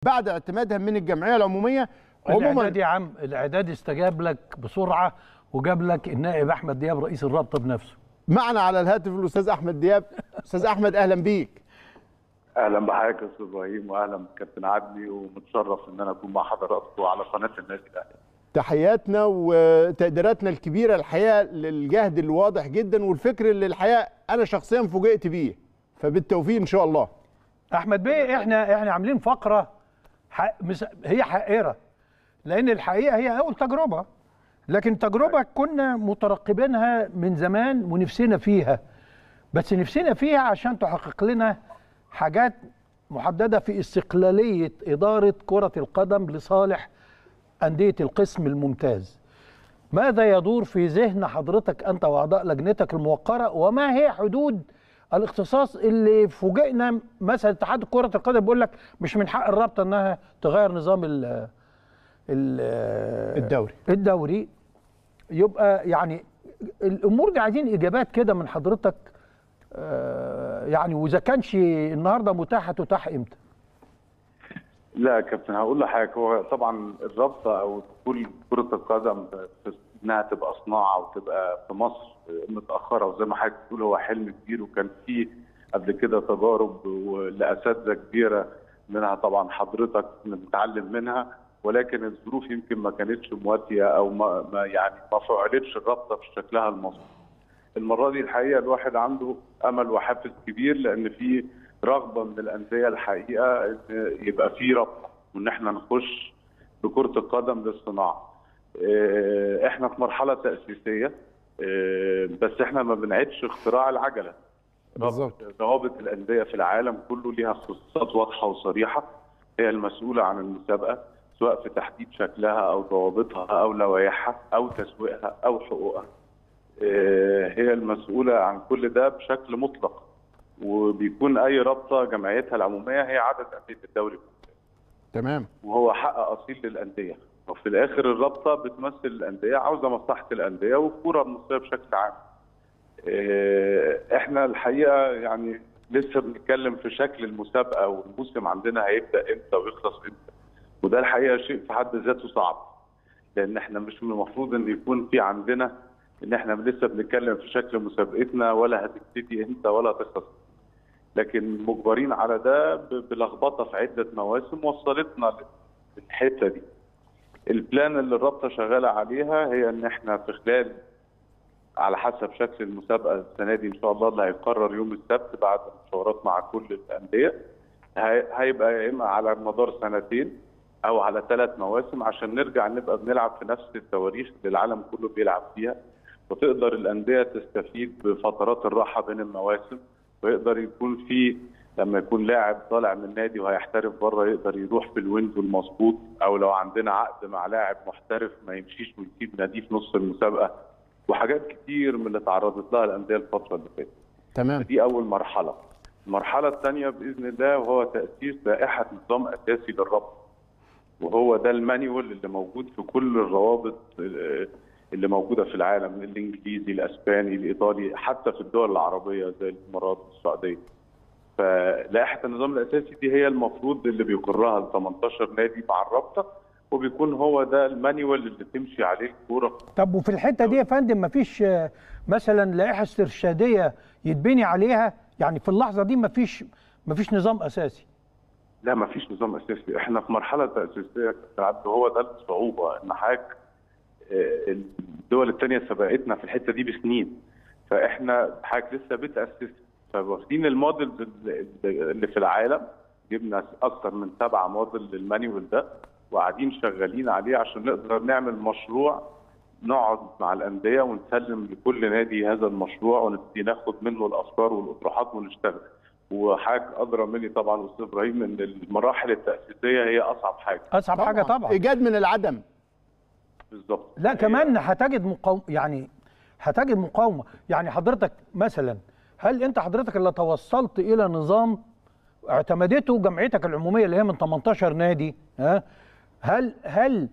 بعد اعتمادها من الجمعيه العموميه الاعداد عموما يا عم الاعداد استجاب لك بسرعه وجاب لك النائب احمد دياب رئيس الرابطه بنفسه معنا على الهاتف الاستاذ احمد دياب استاذ احمد اهلا بيك اهلا بحضرتك يا استاذ ابراهيم واهلا بكابتن عدلي ومتشرف ان انا اكون مع حضراتكم على قناه النادي الاهلي. تحياتنا وتقديراتنا الكبيره الحقيقه للجهد الواضح جدا والفكر اللي الحقيقه انا شخصيا فوجئت بيه فبالتوفيق ان شاء الله احمد بيه احنا احنا عاملين فقره ح... مس... هي حائره لان الحقيقه هي اول تجربه لكن تجربه كنا مترقبينها من زمان ونفسنا فيها بس نفسنا فيها عشان تحقق لنا حاجات محدده في استقلاليه اداره كره القدم لصالح انديه القسم الممتاز ماذا يدور في ذهن حضرتك انت واعضاء لجنتك الموقره وما هي حدود الاختصاص اللي فوجئنا مثلا اتحاد كره القدم بيقول لك مش من حق الرابطه انها تغير نظام ال ال الدوري. الدوري يبقى يعني الامور دي عايزين اجابات كده من حضرتك آه، يعني واذا كانش النهارده متاحه تتاح امتى؟ لا يا كابتن هقول لحضرتك هو طبعا الرابطه او دخول كره القدم في انها تبقى صناعه وتبقى في مصر متاخره وزي ما حضرتك بتقول هو حلم كبير وكان فيه قبل كده تجارب لاساتذه كبيره منها طبعا حضرتك بنتعلم منها ولكن الظروف يمكن ما كانتش مواتيه او ما, ما يعني ما فعلتش الرابطه في شكلها المصري. المره دي الحقيقه الواحد عنده امل وحافز كبير لان في رغبه من الانديه الحقيقه ان يبقى في رابطه وان احنا نخش بكره القدم للصناعه. اه، احنا في مرحله تاسيسيه اه، بس احنا ما بنعيدش اختراع العجله. بالظبط روابط الانديه في العالم كله ليها اختصاصات واضحه وصريحه هي المسؤوله عن المسابقه سواء في تحديد شكلها او ضوابطها او لوائحها او تسويقها او حقوقها. آه، هي المسؤوله عن كل ده بشكل مطلق وبيكون اي رابطه جمعيتها العموميه هي عدد انديه الدوري تمام وهو حق اصيل للانديه وفي الاخر الرابطه بتمثل الانديه عاوزه مصلحه الانديه والكوره المصريه بشكل عام. آه، احنا الحقيقه يعني لسه بنتكلم في شكل المسابقه والموسم عندنا هيبدا امتى ويخلص امتى وده الحقيقه شيء في حد ذاته صعب لان احنا مش من المفروض ان يكون في عندنا ان احنا لسه بنتكلم في شكل مسابقتنا ولا هتبتدي امتى ولا هتخلص لكن مجبرين على ده ب- بلخبطه في عده مواسم وصلتنا للحته دي البلان اللي الرابطه شغاله عليها هي ان احنا في خلال على حسب شكل المسابقه السنه دي ان شاء الله اللي هيقرر يوم السبت بعد مشاورات مع كل الانديه هي- هيبقى يا اما على مدار سنتين او على ثلاث مواسم عشان نرجع نبقى بنلعب في نفس التواريخ اللي العالم كله بيلعب فيها وتقدر الانديه تستفيد بفترات الراحه بين المواسم ويقدر يكون في لما يكون لاعب طالع من نادي وهيحترف بره يقدر يروح في الويندو المظبوط او لو عندنا عقد مع لاعب محترف ما يمشيش ويسيب ناديه في نص المسابقه وحاجات كتير من اللي تعرضت لها الانديه الفتره اللي فاتت. تمام دي اول مرحله. المرحله الثانيه باذن الله وهو تاسيس لائحه نظام اساسي للرابطه. وهو ده المانيوال اللي موجود في كل الروابط آه، اللي موجوده في العالم الانجليزي الاسباني الايطالي حتى في الدول العربيه زي الامارات والسعوديه. فلائحه النظام الاساسي دي هي المفروض اللي بيقرها ال 18 نادي مع الرابطه وبيكون هو ده المانيوال اللي تمشي عليه الكوره طب وفي الحته دي يا فندم مفيش آه، مثلا لائحه استرشاديه يتبني عليها يعني في اللحظه دي مفيش مفيش نظام اساسي لا ما فيش نظام اساسي احنا في مرحله تاسيسيه يا كابتن عبد هو ده الصعوبه ان حضرتك آه، الدول الثانيه سبقتنا في الحته دي بسنين فاحنا حضرتك لسه بتاسس فواخدين الموديلز اللي- اللي في العالم جبنا اكثر من سبعه موديل للمانيوال ده وقاعدين شغالين عليه عشان نقدر نعمل مشروع نقعد مع الانديه ونسلم لكل نادي هذا المشروع ونبتدي ناخد منه الافكار والاطروحات ونشتغل وحضرتك ادرى مني طبعا استاذ ابراهيم ان المراحل التاسيسيه هي اصعب حاجه اصعب حاجه طبعا ايجاد من العدم بالظبط لا كمان هتجد مقاومه يعني هتجد مقاومه يعني حضرتك مثلا هل انت حضرتك اللي توصلت الى نظام اعتمدته جمعيتك العموميه اللي هي من 18 نادي ها هل هل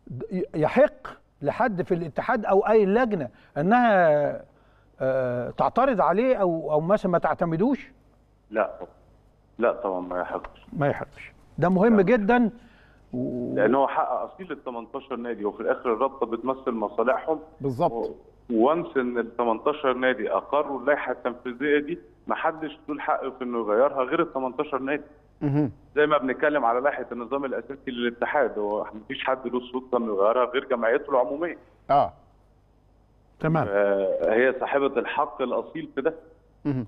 يحق لحد في الاتحاد او اي لجنه انها آه، تعترض عليه او او مثلا ما تعتمدوش لا لا طبعا ما يحقش ما يحقش ده مهم جدا لان هو حقق اصيل ال 18 نادي وفي الاخر الرابطه بتمثل مصالحهم بالظبط وانس ان ال 18 نادي اقروا اللائحه التنفيذيه دي ما حدش له الحق في انه يغيرها غير ال 18 نادي مهم. زي ما بنتكلم على لائحه النظام الاساسي للاتحاد هو مفيش حد له السلطه انه يغيرها غير جمعيته العموميه اه تمام آه، هي صاحبه الحق الاصيل في ده مهم.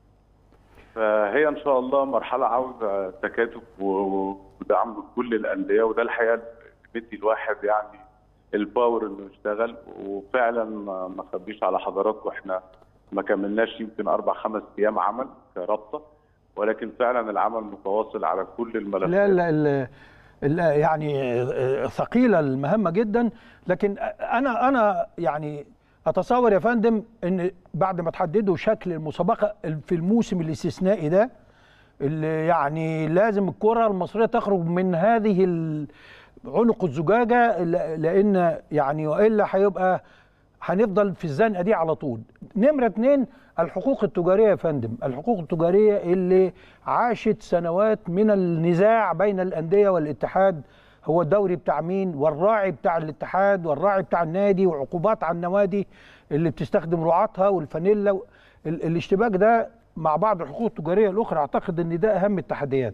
فهي ان شاء الله مرحله عاوزه تكاتف و- ودعم لكل الانديه وده الحقيقه اللي بيدي الواحد يعني الباور انه يشتغل وفعلا ما ما اخبيش على حضراتكم احنا ما كملناش يمكن اربع خمس ايام عمل كرابطه ولكن فعلا العمل متواصل على كل الملفات لا لا ال- ال- يعني آه، ثقيله المهمه جدا لكن انا انا يعني اتصور يا فندم ان بعد ما تحددوا شكل المسابقه في الموسم الاستثنائي ده اللي يعني لازم الكره المصريه تخرج من هذه ال- عنق الزجاجه ل- لان يعني والا هيبقى هنفضل في الزنقه دي على طول. نمره اتنين الحقوق التجاريه يا فندم، الحقوق التجاريه اللي عاشت سنوات من النزاع بين الانديه والاتحاد هو الدوري بتاع مين والراعي بتاع الاتحاد والراعي بتاع النادي وعقوبات على النوادي اللي بتستخدم رعاتها والفانيلا ال- الاشتباك ده مع بعض الحقوق التجاريه الاخرى اعتقد ان ده اهم التحديات.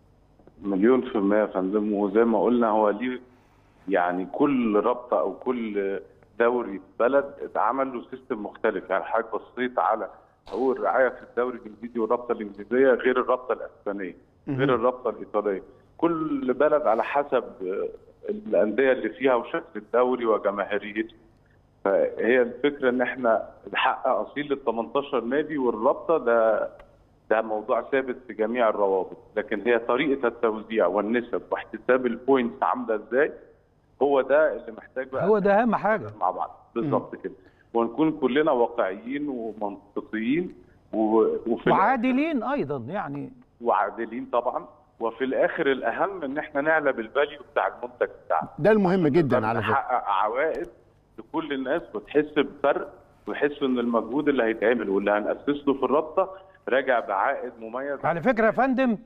مليون في المية يا فندم وزي ما قلنا هو ليه يعني كل رابطة أو كل دوري في بلد اتعمل له سيستم مختلف يعني حضرتك بصيت على حقوق الرعاية في الدوري الإنجليزي والرابطة الإنجليزية غير الرابطة الإسبانية غير الرابطة الإيطالية كل بلد على حسب الأندية اللي فيها وشكل الدوري وجماهيريته فهي الفكرة إن إحنا نحقق أصيل ال 18 نادي والرابطة ده ده موضوع ثابت في جميع الروابط لكن هي طريقه التوزيع والنسب واحتساب البوينتس عامله ازاي هو ده اللي محتاج بقى هو ده اهم حاجه. مع بعض بالظبط كده ونكون كلنا واقعيين ومنطقيين و- وفي وعادلين ايضا يعني وعادلين طبعا وفي الاخر الاهم ان احنا نعلى بالفاليو بتاع المنتج بتاعنا ده المهم جدا على فكره نحقق عوائد لكل الناس وتحس بفرق ويحسوا ان المجهود اللي هيتعمل واللي هنأسس له في الرابطه راجع بعائد مميز على فكره يا فندم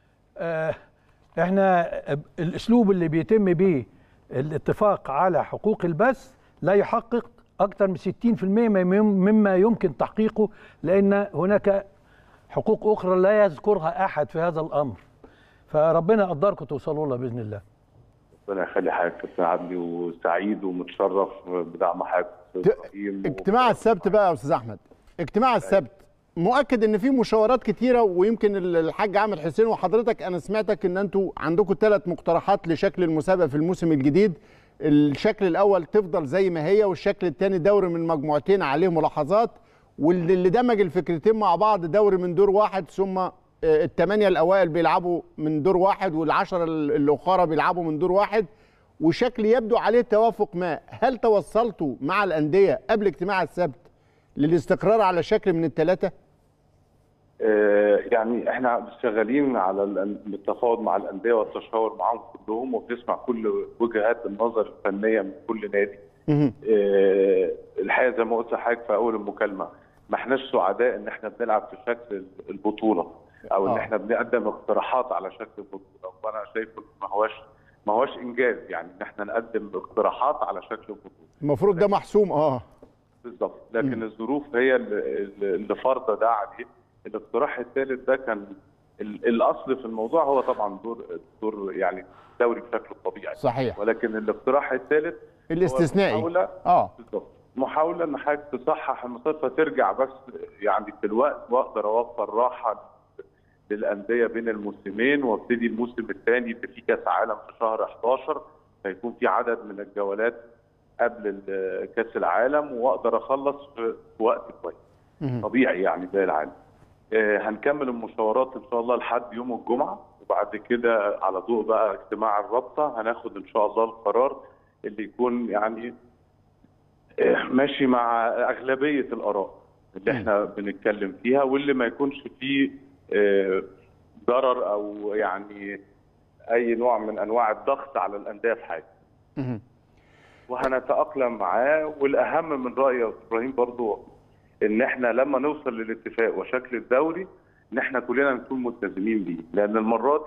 آه احنا الاسلوب اللي بيتم بيه الاتفاق على حقوق البث لا يحقق اكثر من 60% مم- مما يمكن تحقيقه لان هناك حقوق اخرى لا يذكرها احد في هذا الامر فربنا يقدركم توصلوا لها باذن الله ربنا يخلي حضرتك يا أستاذ عبدي وسعيد ومتشرف بدعم حضرتك ت- إبراهيم و- اجتماع السبت بقى يا استاذ احمد اجتماع السبت مؤكد ان في مشاورات كتيره ويمكن ال- الحاج عامر حسين وحضرتك انا سمعتك ان انتوا عندكم ثلاث مقترحات لشكل المسابقه في الموسم الجديد الشكل الاول تفضل زي ما هي والشكل الثاني دوري من مجموعتين عليه ملاحظات واللي اللي دمج الفكرتين مع بعض دوري من دور واحد ثم آه، الثمانيه الاوائل بيلعبوا من دور واحد والعشره ال- الاخرى بيلعبوا من دور واحد وشكل يبدو عليه توافق ما هل توصلتوا مع الانديه قبل اجتماع السبت للاستقرار على شكل من الثلاثه آه، يعني احنا شغالين على الأن- التفاوض مع الانديه والتشاور معاهم كلهم وبنسمع كل وجهات النظر الفنيه من كل نادي مهم. آه، الحقيقه زي ما قلت لحضرتك في اول المكالمه ما احناش سعداء ان احنا بنلعب في شكل البطوله او ان آه. احنا بنقدم اقتراحات على شكل البطوله وانا شايف إن ما هواش ما هواش انجاز يعني ان احنا نقدم اقتراحات على شكل البطوله المفروض ده محسوم اه بالظبط لكن الظروف هي اللي, اللي فرضه ده عليه الاقتراح الثالث ده كان ال- الاصل في الموضوع هو طبعا دور دور يعني الدوري بشكله الطبيعي صحيح ولكن الاقتراح الثالث الاستثنائي محاولة اه بالظبط محاولة ان حضرتك تصحح المسافة ترجع بس يعني في الوقت واقدر اوفر راحة للأندية بين الموسمين وابتدي الموسم الثاني اللي فيه كأس عالم في شهر 11 فيكون في عدد من الجولات قبل ال- كأس العالم واقدر اخلص في في وقت كويس مهم. طبيعي يعني زي العالم آه، هنكمل المشاورات ان شاء الله لحد يوم الجمعه وبعد كده على ضوء بقى اجتماع الرابطه هناخد ان شاء الله القرار اللي يكون يعني آه، ماشي مع اغلبيه الاراء اللي احنا بنتكلم فيها واللي ما يكونش فيه آه، ضرر او يعني اي نوع من انواع الضغط على الانديه في حاجه مهم. وهنتأقلم معاه والأهم من رأيي يا أستاذ إبراهيم برضو إن إحنا لما نوصل للاتفاق وشكل الدوري إن إحنا كلنا نكون ملتزمين بيه لأن المرة دي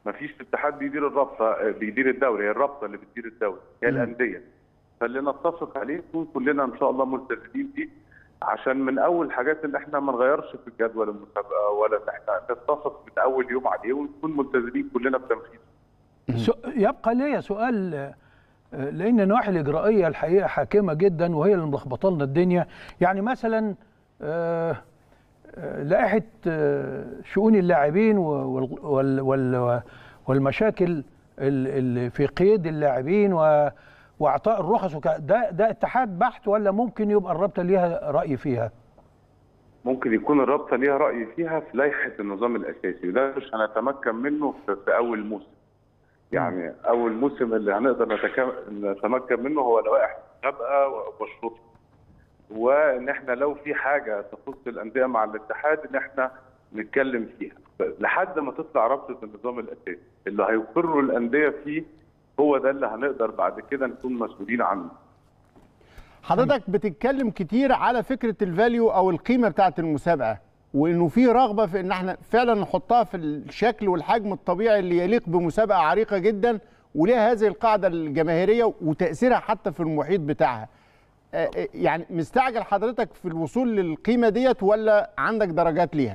ما فيش اتحاد بيدير الرابطه آه، بيدير الدوري هي الرابطه اللي بتدير الدوري هي مم. الانديه فاللي نتفق عليه نكون كلنا ان شاء الله ملتزمين بيه عشان من اول الحاجات ان احنا ما نغيرش في الجدول المسابقه ولا ان احنا نتفق من اول يوم عليه ونكون ملتزمين كلنا بتنفيذه سو- يبقى ليا سؤال آه، آه، لان النواحي الاجرائيه الحقيقه حاكمه جدا وهي اللي ملخبطه لنا الدنيا يعني مثلا آه، آه، لائحه آه، شؤون اللاعبين وال- وال- وال- والمشاكل اللي في قيد اللاعبين و- واعطاء الرخص وك- ده ده اتحاد بحت ولا ممكن يبقى الرابطه ليها راي فيها؟ ممكن يكون الرابطه ليها راي فيها في لائحه النظام الاساسي وده مش هنتمكن منه في, في اول موسم. يعني اول موسم اللي هنقدر نتك- نتمكن منه هو لوائح المسابقه وشروطها. وان احنا لو في حاجه تخص الانديه مع الاتحاد ان احنا نتكلم فيها لحد ما تطلع رابطه النظام الاساسي اللي هيقروا الانديه فيه هو ده اللي هنقدر بعد كده نكون مسؤولين عنه. حضرتك بتتكلم كتير على فكره الفاليو او القيمه بتاعه المسابقه وانه في رغبه في ان احنا فعلا نحطها في الشكل والحجم الطبيعي اللي يليق بمسابقه عريقه جدا وليها هذه القاعده الجماهيريه وتاثيرها حتى في المحيط بتاعها. آه، آه، يعني مستعجل حضرتك في الوصول للقيمه ديت ولا عندك درجات ليها؟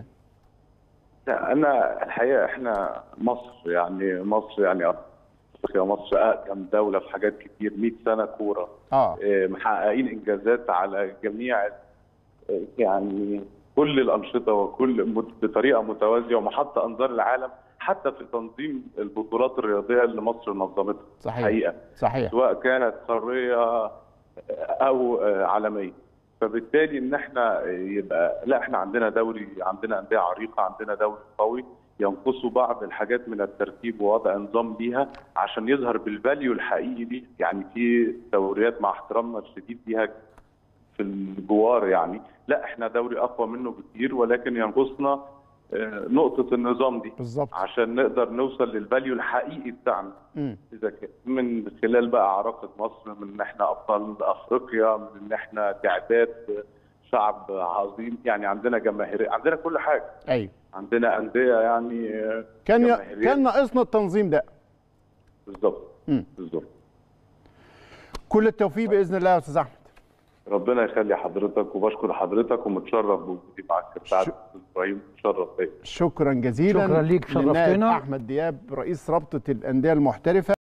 لا انا الحقيقه احنا مصر يعني مصر يعني افريقيا مصر اقدم دوله في حاجات كتير 100 سنه كوره اه آه، محققين انجازات على جميع آه، يعني كل الانشطه وكل مت- بطريقه متوازيه ومحط انظار العالم حتى في تنظيم البطولات الرياضيه اللي مصر نظمتها صحيح. حقيقه صحيح سواء كانت قاريه او عالميه فبالتالي ان احنا يبقى لا احنا عندنا دوري عندنا انديه عريقه عندنا دوري قوي ينقصوا بعض الحاجات من الترتيب ووضع نظام ليها عشان يظهر بالفاليو الحقيقي دي يعني في دوريات مع احترامنا الشديد ليها في الجوار يعني لا احنا دوري اقوى منه بكتير ولكن ينقصنا آه، نقطه النظام دي بالظبط عشان نقدر نوصل للفاليو الحقيقي بتاعنا مم. اذا كان من خلال بقى عراقه مصر من ان احنا ابطال افريقيا من ان احنا تعداد شعب عظيم يعني عندنا جماهيريه عندنا كل حاجه ايوه عندنا انديه يعني آه، كان ي... جماهيرية. كان ناقصنا التنظيم ده بالظبط مم. بالظبط كل التوفيق باذن الله يا استاذ احمد ربنا يخلي حضرتك وبشكر حضرتك ومتشرف بوجودي معاك يا سعد شو- ابراهيم متشرف بيك شكرا جزيلا شكرا ليك، للنائب شرفتنا. احمد دياب رئيس رابطه الانديه المحترفه